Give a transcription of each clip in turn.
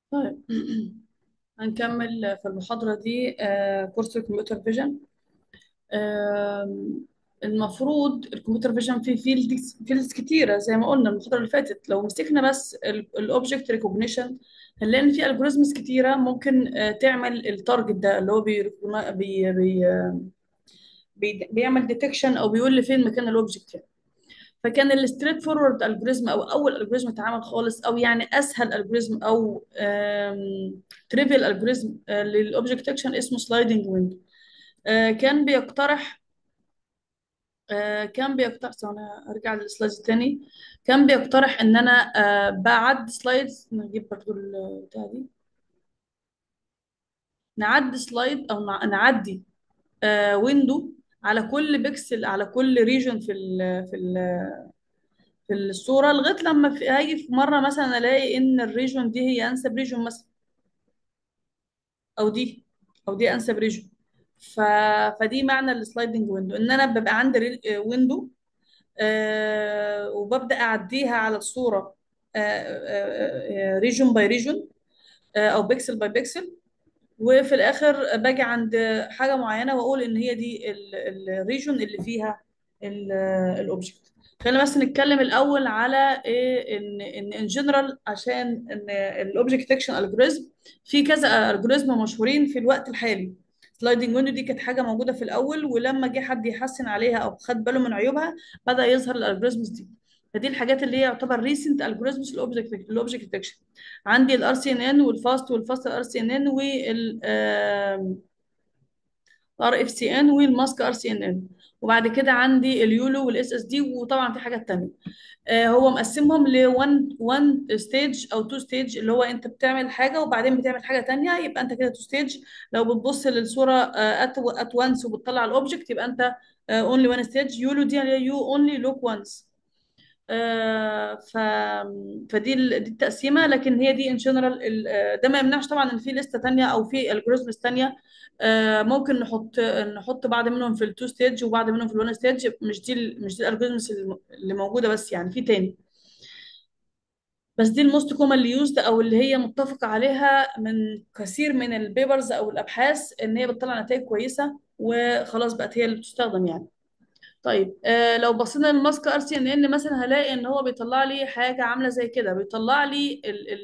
طيب هنكمل في المحاضرة دي آه، كورس الكمبيوتر فيجن آم، المفروض الكمبيوتر فيجن فيه فيلدز فيلدز كتيرة زي ما قلنا المحاضرة اللي فاتت لو مسكنا بس الاوبجكت ريكوجنيشن هنلاقي ان في الجوريزمز كتيرة ممكن آه، تعمل التارجت ده اللي هو بي بي بي بي بيعمل ديتكشن او بيقول لي فين مكان الاوبجكت يعني. فكان الستريت فورورد الجوريزم او اول الجوريزم اتعمل خالص او يعني اسهل الجوريزم او تريفيال الجوريزم للاوبجكت ديتكشن اسمه سلايدنج ويندو كان بيقترح آه، كان بيقترح ثواني ارجع للسلايدز تاني كان بيقترح ان انا آه، بعد سلايدز نجيب برضو البتاع دي نعدي سلايد او نع- نعدي ويندو على كل بيكسل على كل ريجن في ال في ال في الصورة لغاية لما في هاجي في مرة مثلا ألاقي إن الريجون دي هي أنسب ريجون مثلا أو دي أو دي أنسب ريجون ف... فدي معنى السلايدنج ويندو إن أنا ببقى عندي ري... ويندو آه وببدأ أعديها على الصورة ريجون باي ريجون أو بيكسل باي بيكسل وفي الآخر باجي عند حاجة معينة وأقول إن هي دي الريجون اللي فيها الأوبجكت خلينا بس نتكلم الاول على ايه ان ان ان جنرال عشان ان الاوبجكت ديتكشن الجوريزم في كذا الجوريزم مشهورين في الوقت الحالي سلايدنج ويندو دي كانت حاجه موجوده في الاول ولما جه حد يحسن عليها او خد باله من عيوبها بدا يظهر الالجوريزمز دي فدي الحاجات اللي هي يعتبر ريسنت الجوريزمز الاوبجكت الاوبجكت ديتكشن عندي الار سي ان ان والفاست والفاست ار سي ان ان وال ار اف سي ان والماسك ار سي ان ان وبعد كده عندي اليولو والاس اس دي وطبعا في حاجات تانية آه، هو مقسمهم ل 1 1 ستيج او 2 ستيج اللي هو انت بتعمل حاجه وبعدين بتعمل حاجه تانية يبقى انت كده 2 ستيج لو بتبص للصوره ات ات وانس وبتطلع الاوبجكت يبقى انت اونلي 1 ستيج يولو دي يو اونلي لوك وانس آه، ف فدي ال- دي التقسيمه لكن هي دي ان جنرال ده ما يمنعش طبعا ان في لسته تانية او في الجوريزمز تانية آه، ممكن نحط نحط بعض منهم في التو ستيج وبعض منهم في الون ستيج مش دي ال- مش دي الالجوريزمز اللي موجوده بس يعني في تاني بس دي الموست كومنلي يوزد او اللي هي متفق عليها من كثير من البيبرز او الابحاث ان هي بتطلع نتائج كويسه وخلاص بقت هي اللي بتستخدم يعني طيب آه لو بصينا للماسك ار سي ان ان مثلا هلاقي ان هو بيطلع لي حاجه عامله زي كده بيطلع لي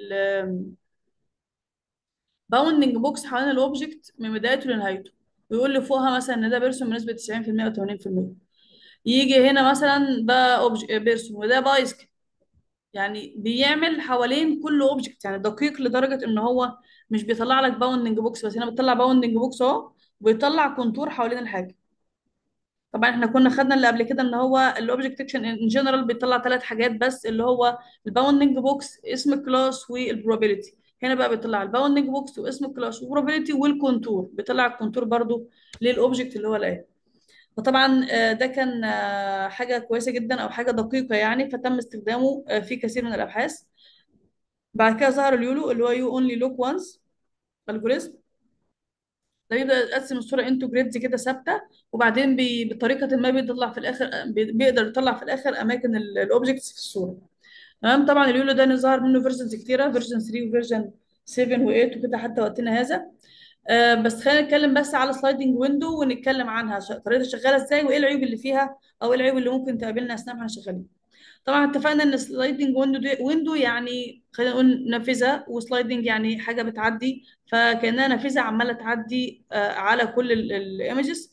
الباوندنج بوكس حوالين الاوبجكت من بدايته لنهايته ويقول لي فوقها مثلا ان ده بيرسون بنسبه 90% او 80% يجي هنا مثلا ده بيرسون وده بايسك يعني بيعمل حوالين كل اوبجكت يعني دقيق لدرجه ان هو مش بيطلع لك باوندنج بوكس بس هنا بيطلع باوندنج بوكس اهو وبيطلع كونتور حوالين الحاجه طبعا احنا كنا خدنا اللي قبل كده ان هو الاوبجكت ديتكشن ان جنرال بيطلع ثلاث حاجات بس اللي هو الباوندنج بوكس اسم الكلاس والبروبابيلتي هنا بقى بيطلع الباوندنج بوكس واسم الكلاس والبروبابيلتي والكونتور بيطلع الكونتور برضو للاوبجكت اللي هو لقاه فطبعا آه، ده كان آه، حاجه كويسه جدا او حاجه دقيقه يعني فتم استخدامه آه، في كثير من الابحاث بعد كده ظهر اليولو اللي هو يو اونلي لوك وانس الجوريزم ده بيبدأ يقسم الصورة انتو جريدز كده ثابتة وبعدين بي... بطريقة ما بيطلع في الآخر بي... بيقدر يطلع في الآخر أماكن الأوبجكتس في الصورة تمام طبعا اليولو ده ظهر منه فيرجنز كتيرة فيرجن 3 وفيرجن 7 و8 وكده حتى وقتنا هذا آه بس خلينا نتكلم بس على سلايدنج ويندو ونتكلم عنها ش- طريقة شغالة ازاي وايه العيوب اللي فيها او ايه العيوب اللي ممكن تقابلنا اثناء ما احنا شغالين طبعا اتفقنا ان سلايدنج ويندو دي ويندو يعني خلينا نقول نافذه وسلايدنج يعني حاجه بتعدي فكانها نافذه عماله تعدي آه، على كل الايمجز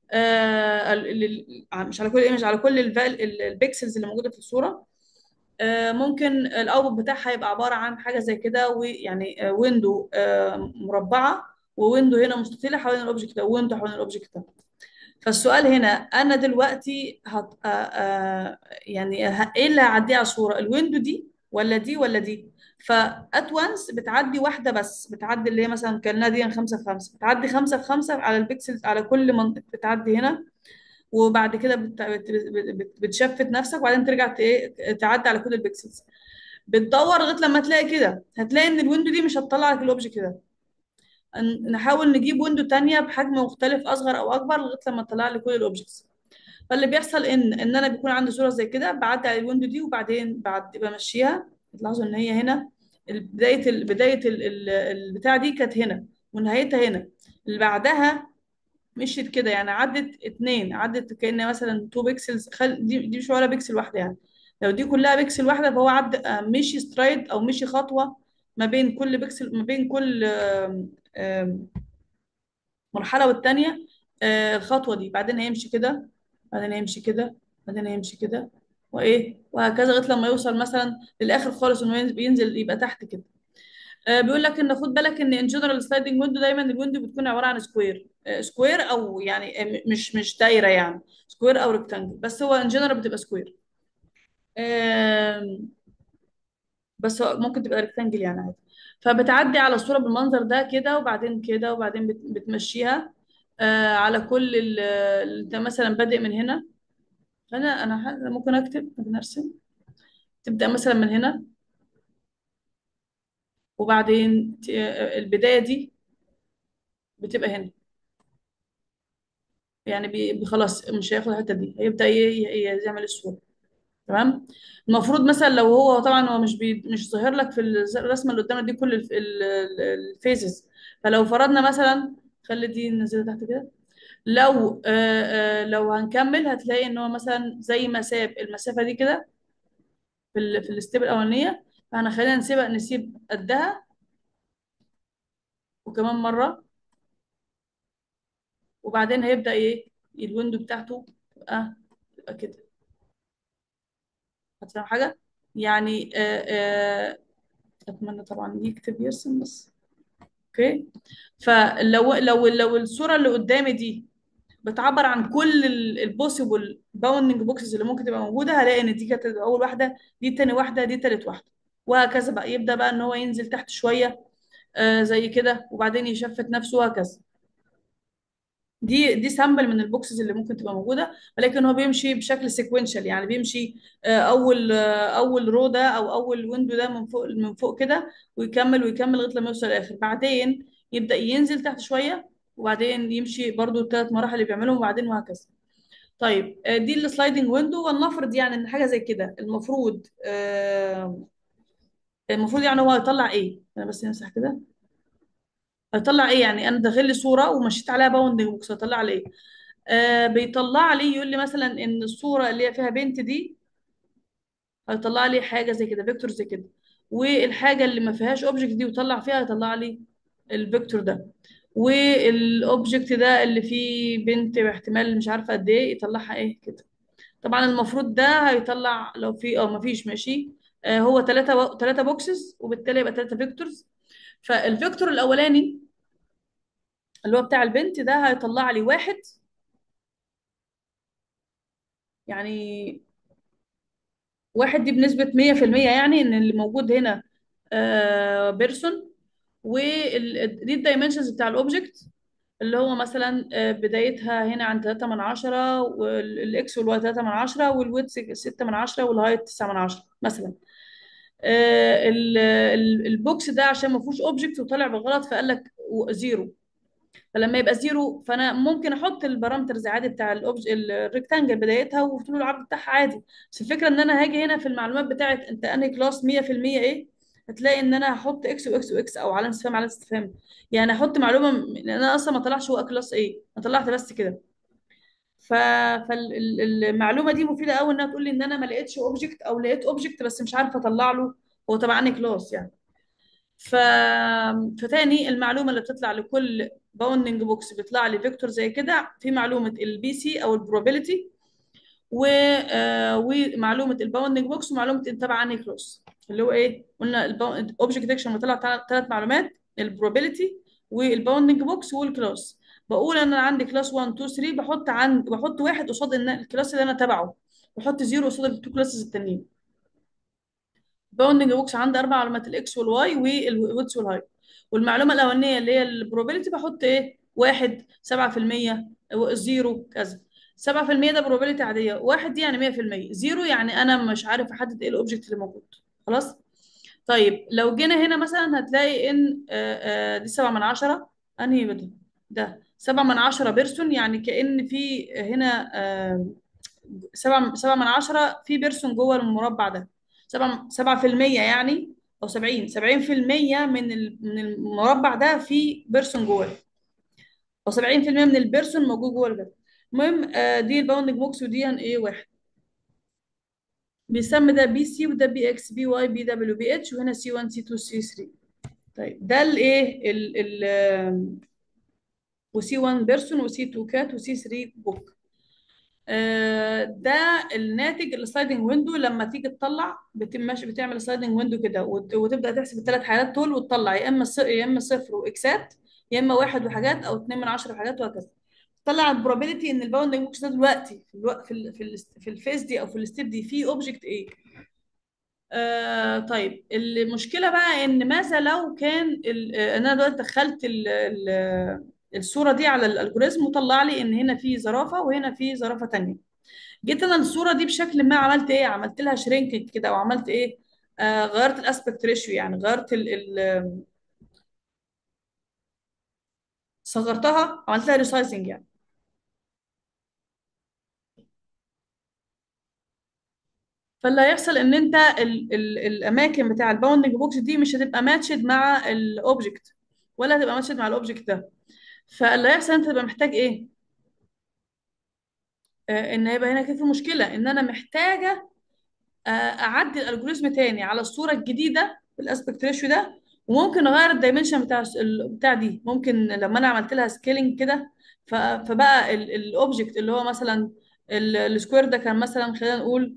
مش على كل الايمج على كل البيكسلز اللي موجوده في الصوره آه، ممكن الاوتبوت بتاعها يبقى عباره عن حاجه زي كده ويعني ويندو مربعه وويندو هنا مستطيله حوالين الاوبجكت ده ويندو حوالين الاوبجكت ده فالسؤال هنا انا دلوقتي هت... آه آه يعني ه... ايه اللي هعديه على الصوره الويندو دي ولا دي ولا دي فات وانس بتعدي واحده بس بتعدي اللي هي مثلا كانها دي خمسة في خمسة بتعدي خمسة في خمسة على البيكسلز على كل منطقه بتعدي هنا وبعد كده بت... بت... بت... بتشفت نفسك وبعدين ترجع ت... إيه، تعدي على كل البيكسلز بتدور لغايه لما تلاقي كده هتلاقي ان الويندو دي مش هتطلع لك الاوبجكت ده ن- نحاول نجيب ويندو تانية بحجم مختلف اصغر او اكبر لغايه لما تطلع لي كل الاوبجكتس فاللي بيحصل ان ان انا بيكون عندي صوره زي كده بعدي على الويندو دي وبعدين بعد بمشيها تلاحظوا ان هي هنا بدايه ال بدايه ال ال البتاع دي كانت هنا ونهايتها هنا اللي بعدها مشيت كده يعني عدت اتنين عدت كأن مثلا 2 بيكسلز خل... دي دي مش ولا بيكسل واحده يعني لو دي كلها بيكسل واحده فهو عد آه، مشي سترايد او مشي خطوه ما بين كل بيكسل ما بين كل آم، آم، مرحله والتانيه آه، الخطوه دي بعدين هيمشي كده بعدين هيمشي كده بعدين هيمشي كده وايه وهكذا لغايه لما يوصل مثلا للاخر خالص انه ينزل بينزل يبقى تحت كده آه، بيقول لك ان خد بالك ان ان جنرال سلايدنج ويندو دايما الويندو بتكون عباره عن سكوير سكوير او يعني آه، م- مش مش دايره يعني سكوير او ريكتانجل بس هو ان جنرال بتبقى سكوير بس هو ممكن تبقى ريكتانجل يعني عادي فبتعدي على الصوره بالمنظر ده كده وبعدين كده وبعدين بت- بتمشيها آه، على كل ال- ال- انت مثلا بادئ من هنا فانا انا ح- ممكن اكتب ممكن ارسم تبدا مثلا من هنا وبعدين ت- آه، البدايه دي بتبقى هنا يعني بي بي- خلاص مش هياخد الحته دي هيبدا ي- ي- ي- يعمل الصوره تمام المفروض مثلا لو هو طبعا هو مش بي مش ظاهر لك في الز- الرسمه اللي قدامك دي كل الف- ال- ال- الفيزز فلو فرضنا مثلا خلي دي ننزلها تحت كده لو آه آه لو هنكمل هتلاقي ان هو مثلا زي ما ساب المسافه دي كده في ال في الستيب الاولانيه فاحنا خلينا نسيبها نسيب قدها وكمان مره وبعدين هيبدا ايه الويندو بتاعته تبقى تبقى كده هتفهم حاجه يعني آه آه اتمنى طبعا يكتب يرسم بس اوكي فلو لو لو الصوره اللي قدامي دي بتعبر عن كل البوسيبل باوندنج بوكسز اللي ممكن تبقى موجوده هلاقي ان دي كانت اول واحده دي تاني واحده دي تالت واحده وهكذا بقى يبدا بقى ان هو ينزل تحت شويه آه زي كده وبعدين يشفت نفسه وهكذا دي دي سامبل من البوكسز اللي ممكن تبقى موجوده ولكن هو بيمشي بشكل سيكوينشال يعني بيمشي آه، اول آه، اول رو ده او اول ويندو ده من فوق من فوق كده ويكمل ويكمل لغايه لما يوصل للاخر بعدين يبدا ينزل تحت شويه وبعدين يمشي برضو الثلاث مراحل اللي بيعملهم وبعدين وهكذا طيب آه، دي السلايدنج ويندو ولنفرض يعني ان حاجه زي كده المفروض آه، المفروض يعني هو هيطلع ايه انا بس نمسح كده هيطلع ايه يعني انا داخل لي صوره ومشيت عليها باوندنج بوكس هيطلع لي ايه آه بيطلع لي يقول لي مثلا ان الصوره اللي هي فيها بنت دي هيطلع لي حاجه زي كده فيكتور زي كده والحاجه اللي ما فيهاش اوبجكت دي ويطلع فيها هيطلع لي الفيكتور ده والاوبجكت ده اللي فيه بنت باحتمال مش عارفه قد ايه يطلعها ايه كده طبعا المفروض ده هيطلع لو في او ما فيش ماشي آه هو ثلاثة ثلاثة بوكسز وبالتالي يبقى ثلاثة فيكتورز فالفيكتور الاولاني اللي هو بتاع البنت ده هيطلع لي واحد يعني واحد دي بنسبة 100% يعني ان اللي موجود هنا آه بيرسون ودي الدايمنشنز بتاع الاوبجكت اللي هو مثلا آه، بدايتها هنا عند 3 من 10 والاكس والواي 3 من 10 والويدث 6 من 10 والهايت 9 من 10 مثلا آه، ال- ال- البوكس ده عشان ما فيهوش اوبجكت وطلع بالغلط فقال لك زيرو فلما يبقى زيرو فانا ممكن احط البارامترز عادي بتاع الأوبج... الريكتانجل بدايتها وطول العرض بتاعها عادي بس الفكره ان انا هاجي هنا في المعلومات بتاعت انت انهي كلاس 100% ايه هتلاقي ان انا هحط اكس واكس واكس او علامه استفهام علامه استفهام يعني هحط معلومه م- لان انا اصلا ما طلعش هو كلاس ايه انا طلعت بس كده ف... فالمعلومه دي مفيده قوي انها تقول لي ان انا ما لقيتش اوبجكت او لقيت اوبجكت بس مش عارفه اطلع له هو تبع انهي كلاس يعني ف... فتاني المعلومه اللي بتطلع لكل باوندنج بوكس بيطلع لي فيكتور زي كده في معلومه البي سي او البروبابيلتي و... آه ومعلومه الباوندنج بوكس ومعلومه انت تبع انهي كلاس اللي هو ايه قلنا الاوبجكت ديكشن بيطلع ثلاث معلومات البروبابيلتي والباوندنج بوكس والكلاس بقول انا عندي كلاس 1 2 3 بحط عند بحط واحد قصاد إن الكلاس اللي انا تبعه بحط زيرو قصاد التو كلاسز التانيين باوندنج بوكس عندي اربع معلومات الاكس والواي والويدث والهايت والمعلومه الاولانيه اللي هي البروبابيلتي بحط ايه واحد 7% زيرو كذا 7% ده بروبابيلتي عاديه واحد دي يعني 100% زيرو يعني انا مش عارف احدد ايه الاوبجكت اللي موجود خلاص طيب لو جينا هنا مثلا هتلاقي ان آه، آه، دي 7 من 10 انهي ده ده 7 من 10 بيرسون يعني كأن في هنا آه، سبعة سبعة من عشرة في بيرسون جوه المربع ده سبعة سبعة في المية يعني او 70 70% من ال- من المربع ده فيه بيرسون جواه او 70% من البيرسون موجود جوه الجدول المهم آه، دي الباوندنج بوكس ودي ايه واحد بيسمى ده بي سي وده بي اكس بي واي بي دبليو بي اتش وهنا سي 1 سي 2 سي 3 طيب ده الايه ال ال وسي 1 بيرسون وسي 2 كات وسي 3 بوك آه، ده الناتج السلايدنج ويندو لما تيجي تطلع بتمشي بتعمل سلايدنج ويندو كده وت- وتبدا تحسب الثلاث حالات دول وتطلع يا اما ص- يا اما صفر واكسات يا اما واحد وحاجات او اتنين من عشرة وحاجات وهكذا تطلع البروبابيلتي ان الباوندنج بوكس ده دلوقتي في الوقت في ال في ال في الفيز دي او في الستيب دي في اوبجكت ايه آه طيب المشكله بقى ان ماذا لو كان ال- آه، انا دلوقتي دخلت ال ال الصوره دي على الالجوريزم وطلع لي ان هنا في زرافه وهنا في زرافه تانية جيت انا الصوره دي بشكل ما عملت ايه عملت لها شرينك كده او عملت ايه آه غيرت الاسبكت ريشيو يعني غيرت ال ال صغرتها عملت لها ريسايزنج يعني فاللي هيحصل ان انت ال ال الاماكن بتاع الباوندنج بوكس دي مش هتبقى ماتشد مع الاوبجكت ولا هتبقى ماتشد مع الاوبجكت ده فاللي هيحصل انت تبقى محتاج ايه آه ان هيبقى هنا كده في مشكله ان انا محتاجه آه، اعدل الالجوريزم تاني على الصوره الجديده بالاسبكت ريشيو ده وممكن اغير الدايمنشن بتاع الس- ال- بتاع دي ممكن لما انا عملت لها سكيلينج كده ف- فبقى الاوبجكت اللي هو مثلا السكوير ده كان مثلا خلينا نقول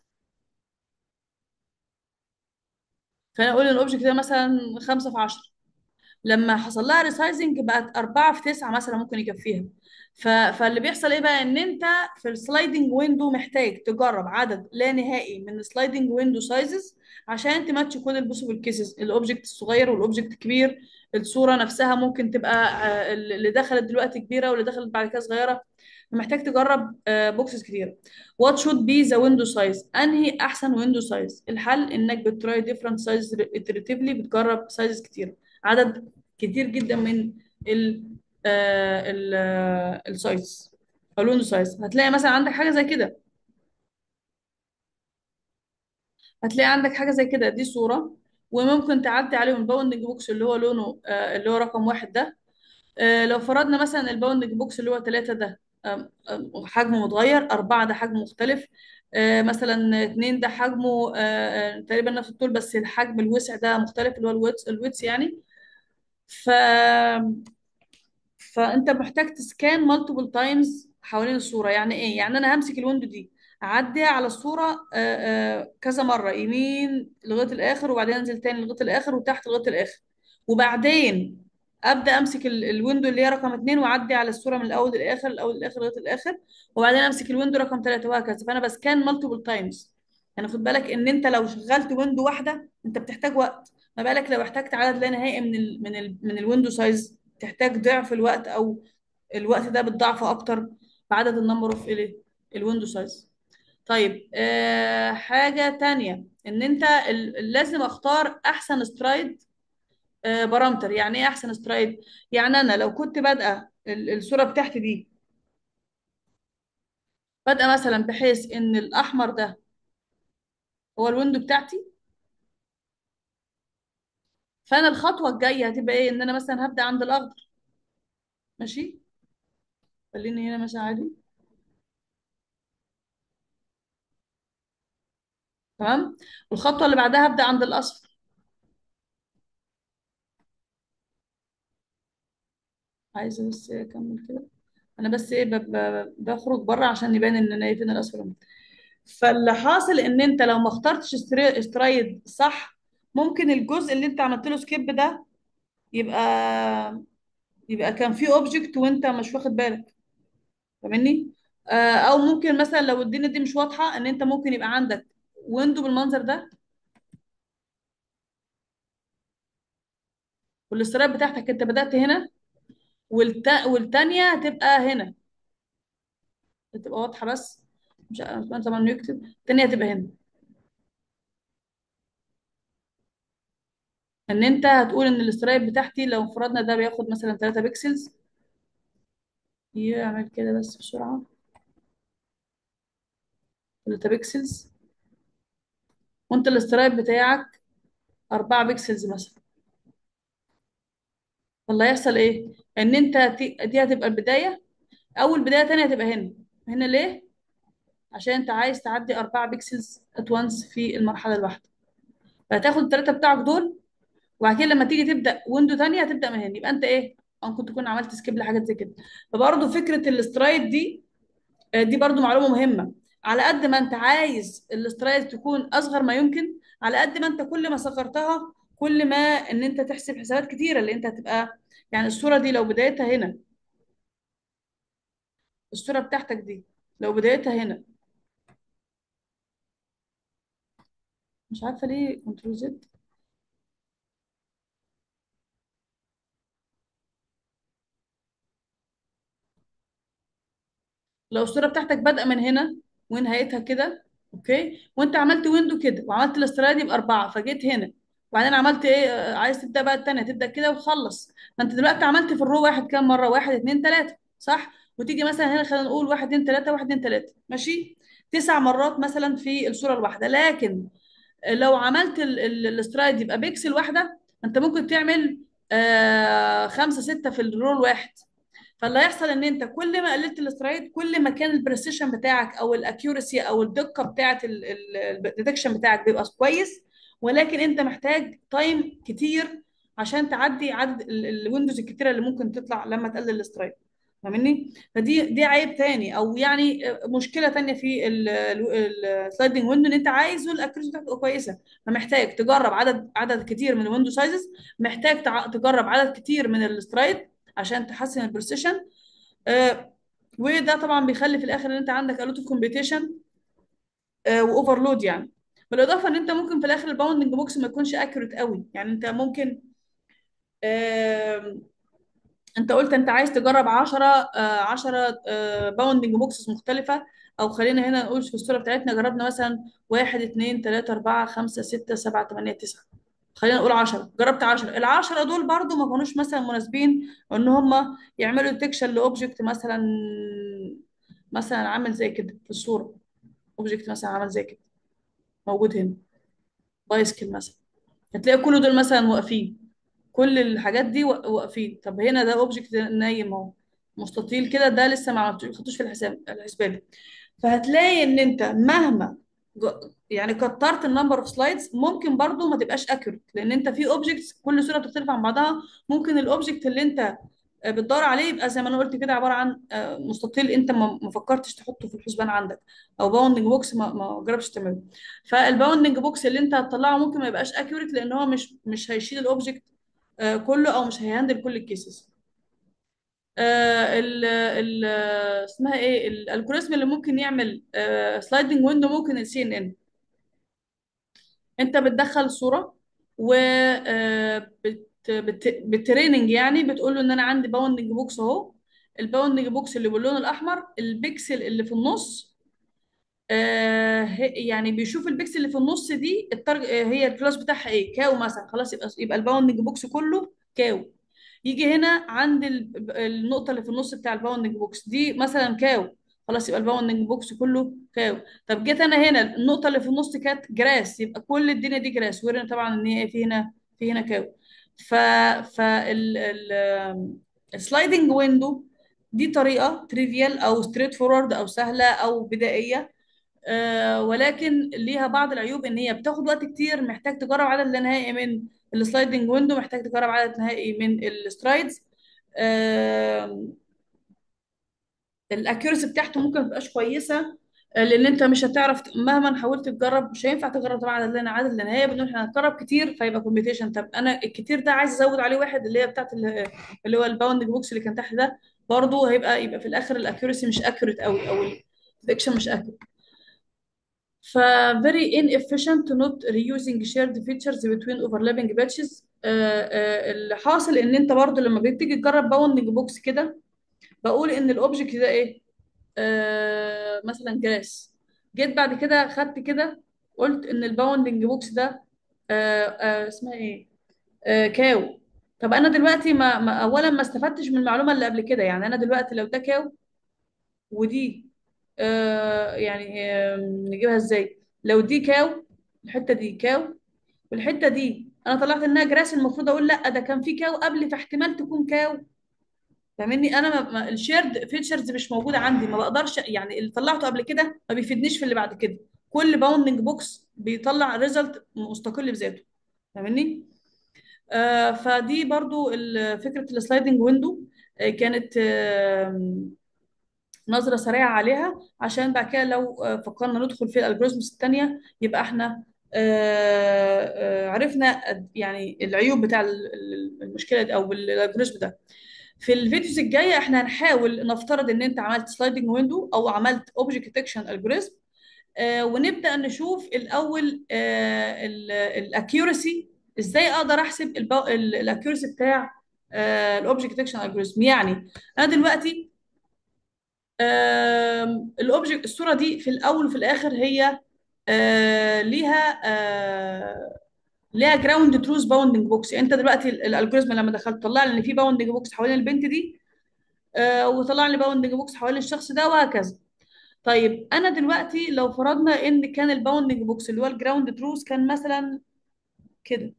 خلينا نقول ان الاوبجكت ده مثلا 5 في 10 لما حصل لها ريسايزنج بقت 4 في 9 مثلا ممكن يكفيها ف... فاللي بيحصل ايه بقى ان انت في السلايدنج ويندو محتاج تجرب عدد لا نهائي من السلايدنج ويندو سايزز عشان تماتش كل البوسيبل كيسز الاوبجكت الصغير والاوبجكت الكبير الصوره نفسها ممكن تبقى آه، اللي دخلت دلوقتي كبيره واللي دخلت بعد كده صغيره محتاج تجرب بوكسز كتير وات شود بي ذا ويندو سايز انهي احسن ويندو سايز الحل انك بتراي ديفرنت سايز iteratively بتجرب سايزز كتير عدد كتير جدا من ال ال السايز او الويندو سايز هتلاقي مثلا عندك حاجه زي كده هتلاقي عندك حاجه زي كده دي صوره وممكن تعدي عليهم الباوندنج بوكس اللي هو لونه آه، اللي هو رقم واحد ده آه، لو فرضنا مثلا الباوندنج بوكس اللي هو ثلاثة ده آم، آم، حجمه متغير أربعة ده حجمه مختلف آه، مثلا اتنين ده حجمه آه، آه، تقريبا نفس الطول بس الحجم الوسع ده مختلف اللي هو الويتس الويتس يعني ف فانت محتاج تسكان مالتيبل تايمز حوالين الصوره يعني ايه يعني انا همسك الويندو دي اعدي على الصوره آه، آه، كذا مره يمين لغايه الاخر وبعدين انزل تاني لغايه الاخر وتحت لغايه الاخر وبعدين ابدا امسك ال- الويندو اللي هي رقم اتنين واعدي على الصوره من الاول للاخر الاول للاخر لغايه الاخر وبعدين امسك الويندو رقم ثلاثه وهكذا فانا بسكان مالتيبل تايمز يعني خد بالك ان انت لو شغلت ويندو واحده انت بتحتاج وقت ما بالك لو احتجت عدد لا نهائي من ال من ال من الويندو سايز تحتاج ضعف الوقت او الوقت ده بتضاعفه اكتر بعدد النمبر اوف ايه الويندو سايز طيب آه حاجة تانية ان انت ال- لازم اختار احسن سترايد آه بارامتر يعني ايه احسن سترايد يعني انا لو كنت بادئه ال- الصورة بتاعتي دي بادئه مثلا بحيث ان الاحمر ده هو الويندو بتاعتي فانا الخطوة الجاية هتبقى ايه ان انا مثلا هبدأ عند الاخضر ماشي خليني هنا مثلا عادي تمام والخطوة اللي بعدها هبدأ عند الاصفر عايزة بس اكمل كده انا بس ايه ب- ب- بخرج بره عشان يبان ان انا فين الاصفر ومن- فاللي حاصل ان انت لو ما اخترتش ستري- سترايد صح ممكن الجزء اللي انت عملت له سكيب ده يبقى يبقى كان فيه اوبجكت وانت مش واخد بالك فاهمني آه، او ممكن مثلا لو الدنيا دي مش واضحه ان انت ممكن يبقى عندك ويندو بالمنظر ده والاسترايد بتاعتك انت بدأت هنا والت... والتانية هتبقى هنا تبقى واضحه بس مش عارف طبعا يكتب التانية هتبقى هنا ان انت هتقول ان الاسترايب بتاعتي لو فرضنا ده بياخد مثلا 3 بكسلز يعمل كده بس بسرعة 3 بكسلز وانت الاسترايب بتاعك 4 بيكسلز مثلا فاللي هيحصل ايه ان انت ت- دي هتبقى البدايه اول بدايه تانية هتبقى هنا هنا ليه عشان انت عايز تعدي 4 بيكسلز ات وانس في المرحله الواحده فهتاخد الثلاثه بتاعك دول وبعد كده لما تيجي تبدا ويندو تانية هتبدا من هنا يبقى انت ايه ممكن تكون عملت سكيب لحاجات زي كده فبرضه فكره الاسترايد دي آه، دي برضو معلومة مهمة على قد ما انت عايز الاسترايد تكون اصغر ما يمكن على قد ما انت كل ما صغرتها كل ما ان انت تحسب حسابات كتيرة اللي انت هتبقى يعني الصورة دي لو بدايتها هنا الصورة بتاعتك دي لو بدايتها هنا مش عارفة ليه كنترول زد لو الصورة بتاعتك بادئة من هنا ونهايتها كده اوكي وانت عملت ويندو كده وعملت الاسترايد يبقى أربعة فجيت هنا وبعدين عملت ايه آه، عايز تبدأ بقى التانية تبدأ كده وتخلص فانت دلوقتي عملت في الرو واحد كام مرة واحد اتنين تلاتة صح وتيجي مثلا هنا خلينا نقول واحد اتنين تلاتة واحد اتنين تلاتة ماشي تسع مرات مثلا في الصورة الواحدة لكن لو عملت ال- ال- الاسترايد يبقى بيكسل واحدة انت ممكن تعمل آه خمسة ستة في الرول واحد فاللي هيحصل ان انت كل ما قللت الاسترايد كل ما كان البريسيشن بتاعك او الاكيورسي او الدقه بتاعه الديتكشن بتاعك بيبقى كويس ولكن انت محتاج تايم كتير عشان تعدي عدد الويندوز الكتيره اللي ممكن تطلع لما تقلل الاسترايد فاهمني فدي دي عيب تاني او يعني مشكله تانيه في السلايدنج ويندو ان انت عايزه الاكيورسي بتاعته تبقى كويسه فمحتاج تجرب عدد عدد كتير من الويندو سايزز محتاج تع- تجرب عدد كتير من الاسترايد عشان تحسن البرسيشن آه وده طبعا بيخلي في الاخر ان انت عندك الوت اوف كومبيتيشن واوفرلود يعني بالاضافه ان انت ممكن في الاخر الباوندنج بوكس ما يكونش اكيوريت قوي يعني انت ممكن آه انت قلت انت عايز تجرب 10 آه 10 آه باوندنج بوكسز مختلفه او خلينا هنا نقول في الصوره بتاعتنا جربنا مثلا 1 2 3 4 5 6 7 8 9 خلينا نقول 10 جربت 10 ال 10 دول برضو ما كانوش مثلا مناسبين ان هم يعملوا ديتكشن لاوبجكت مثلا مثلا عامل زي كده في الصوره اوبجكت مثلا عامل زي كده موجود هنا بايسكل مثلا هتلاقي كل دول مثلا واقفين كل الحاجات دي وا- واقفين طب هنا ده اوبجكت نايم اهو مستطيل كده ده لسه ما عملتوش ما خدتوش في الحساب الحسبان فهتلاقي ان انت مهما ج- يعني كترت النمبر اوف سلايدز ممكن برضو ما تبقاش اكيوريت لان انت في اوبجكتس كل صوره بتختلف عن بعضها ممكن الاوبجكت اللي انت آه، بتدور عليه يبقى زي ما انا قلت كده عباره عن آه، مستطيل انت ما ما فكرتش تحطه في الحسبان عندك او باوندنج بوكس ما ما جربتش تعمله فالباوندنج بوكس اللي انت هتطلعه ممكن ما يبقاش اكيوريت لان هو مش مش هيشيل الاوبجكت آه، كله او مش هيهندل كل الكيسز آه، ال ال اسمها ايه الالجوريزم اللي ممكن يعمل سلايدنج ويندو ممكن السي ان ان انت بتدخل صوره و آه، بت بت بالتريننج يعني بتقول له ان انا عندي باوندنج بوكس اهو الباوندنج بوكس اللي باللون الاحمر البيكسل اللي في النص آه هي- يعني بيشوف البيكسل اللي في النص دي الترج... آه، هي الكلاس بتاعها ايه كاو مثلا خلاص يبقى يبقى الباوندنج بوكس كله كاو يجي هنا عند ال- النقطة اللي في النص بتاع الباوندنج بوكس دي مثلا كاو خلاص يبقى الباوندنج بوكس كله كاو طب جيت انا هنا النقطة اللي في النص كانت جراس يبقى كل الدنيا دي جراس ورينا طبعا ان هي في هنا في هنا كاو ف فال ال السلايدنج ويندو دي طريقة تريفيال او ستريت فورورد او سهلة او بدائية آه، ولكن ليها بعض العيوب ان هي بتاخد وقت كتير محتاج تجرب عدد لا نهائي من السلايدنج ويندو محتاج تجرب عدد نهائي من السترايدز الاكيورسي بتاعته ممكن ما تبقاش كويسه آه، لان انت مش هتعرف مهما حاولت تجرب مش هينفع تجرب طبعا عدد لا عدد لا نهائي بنقول احنا هنجرب كتير فيبقى كومبيتيشن طب انا الكتير ده عايز ازود عليه واحد اللي هي بتاعت ال- اللي هو الباوندنج بوكس اللي كان تحت ده برضه هيبقى يبقى في الاخر الاكيورسي مش اكيوريت قوي او الديتكشن مش accurate. ف very inefficient to not reusing shared features between overlapping batches آه، آه، اللي حاصل ان انت برضو لما بتيجي تجرب باوندنج بوكس كده بقول ان الاوبجكت ده ايه آه مثلا جراس جيت بعد كده خدت كده قلت ان الباوندنج بوكس ده آه آه اسمها ايه آه كاو طب انا دلوقتي ما, ما اولا ما استفدتش من المعلومه اللي قبل كده يعني انا دلوقتي لو ده كاو ودي آه يعني آه نجيبها ازاي لو دي كاو الحته دي كاو والحته دي انا طلعت انها جراس المفروض اقول لا ده كان في كاو قبل فاحتمال تكون كاو فاهمني انا ما ما الشيرد فيتشرز مش موجوده عندي ما بقدرش يعني اللي طلعته قبل كده ما بيفيدنيش في اللي بعد كده كل باوندنج بوكس بيطلع ريزلت مستقل بذاته فاهمني آه فدي برضو ال- فكره السلايدنج ويندو آه كانت آه نظره سريعه عليها عشان بعد كده لو آه فكرنا ندخل في الالجوريزمز التانيه يبقى احنا آه آه عرفنا قد- يعني العيوب بتاع ال- ال- المشكله دي او الالجوريزم ده في الفيديوز الجايه احنا هنحاول نفترض ان انت عملت سلايدنج ويندو او عملت اوبجكت ديتكشن الجوريزم ونبدا نشوف الاول الاكيورسي ازاي اقدر احسب الاكيورسي بتاع الاوبجكت ديتكشن الجوريزم يعني انا دلوقتي الاوبجكت الصوره دي في الاول وفي الاخر هي آه، ليها آه، ليها جراوند تروث باوندنج بوكس يعني انت دلوقتي الالجوريزم لما دخلت طلع لي ان في باوندنج بوكس حوالين البنت دي آه، وطلع لي باوندنج بوكس حوالين الشخص ده وهكذا طيب انا دلوقتي لو فرضنا ان كان الباوندنج بوكس اللي هو الجراوند تروث كان مثلا كده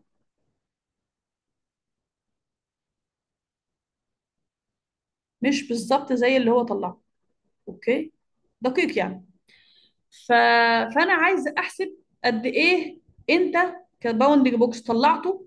مش بالظبط زي اللي هو طلعه اوكي دقيق يعني ف... فانا عايز احسب قد ايه انت كباوندنج بوكس طلعته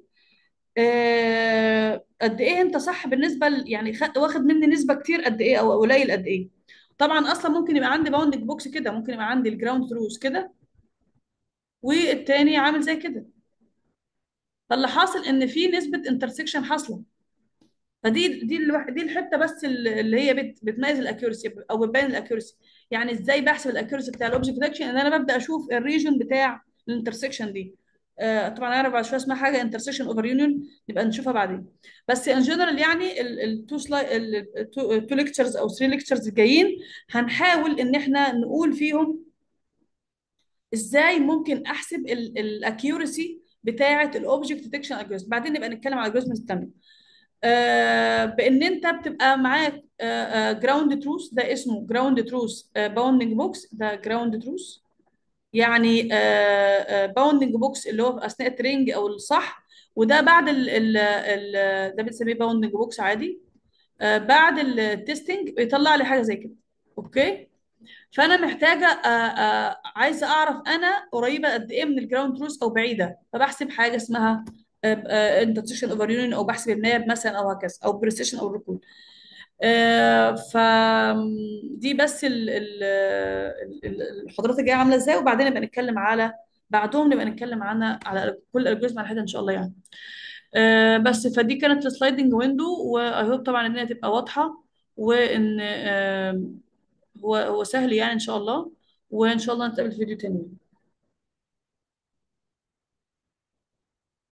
آه، قد ايه انت صح بالنسبه ل... يعني خ... واخد مني نسبه كتير قد ايه او قليل قد ايه طبعا اصلا ممكن يبقى عندي باوندنج بوكس كده ممكن يبقى عندي الجراوند تروث كده والتاني عامل زي كده فاللي حاصل ان في نسبه انترسكشن حاصله فدي دي الوح- دي الحته بس اللي اللي هي بت بتميز الاكيورسي او بتبين الاكيورسي يعني ازاي بحسب الاكيورسي بتاع الاوبجكت ديتكشن ان انا ببدا اشوف الريجن بتاع الانترسكشن دي آه طبعا انا بعد شويه اسمها حاجه انترسكشن اوفر يونيون نبقى نشوفها بعدين بس ان جنرال يعني التو سلاي التو ليكتشرز او 3 ليكتشرز الجايين هنحاول ان احنا نقول فيهم ازاي ممكن احسب الاكيورسي بتاعه الاوبجكت ديتكشن الجوريزم بعدين نبقى نتكلم على الجوريزمز الثانيه آه، بان انت بتبقى معاك جراوند تروث ده اسمه جراوند تروث باوندنج بوكس ده جراوند تروث يعني باوندنج بوكس اللي هو في اثناء الترينج او الصح وده بعد ال ال ال ده بنسميه باوندنج بوكس عادي آه، بعد التستنج بيطلع لي حاجه زي كده اوكي فانا محتاجه آه، آه، عايزه اعرف انا قريبه قد ايه من الجراوند تروث او بعيده فبحسب حاجه اسمها انترسيشن اوفر يونين او بحسب الماب مثلا او هكذا او بريسيشن او ريكول ف دي بس ال- ال- ال- ال- الحضارات الجايه عامله ازاي وبعدين نبقى نتكلم على بعدهم نبقى نتكلم عنها على كل الجزء على حده ان شاء الله يعني آه، بس فدي كانت السلايدنج ويندو واي هوب طبعا ان هي تبقى واضحه وان آه، هو هو سهل يعني ان شاء الله وان شاء الله نتقابل في فيديو تاني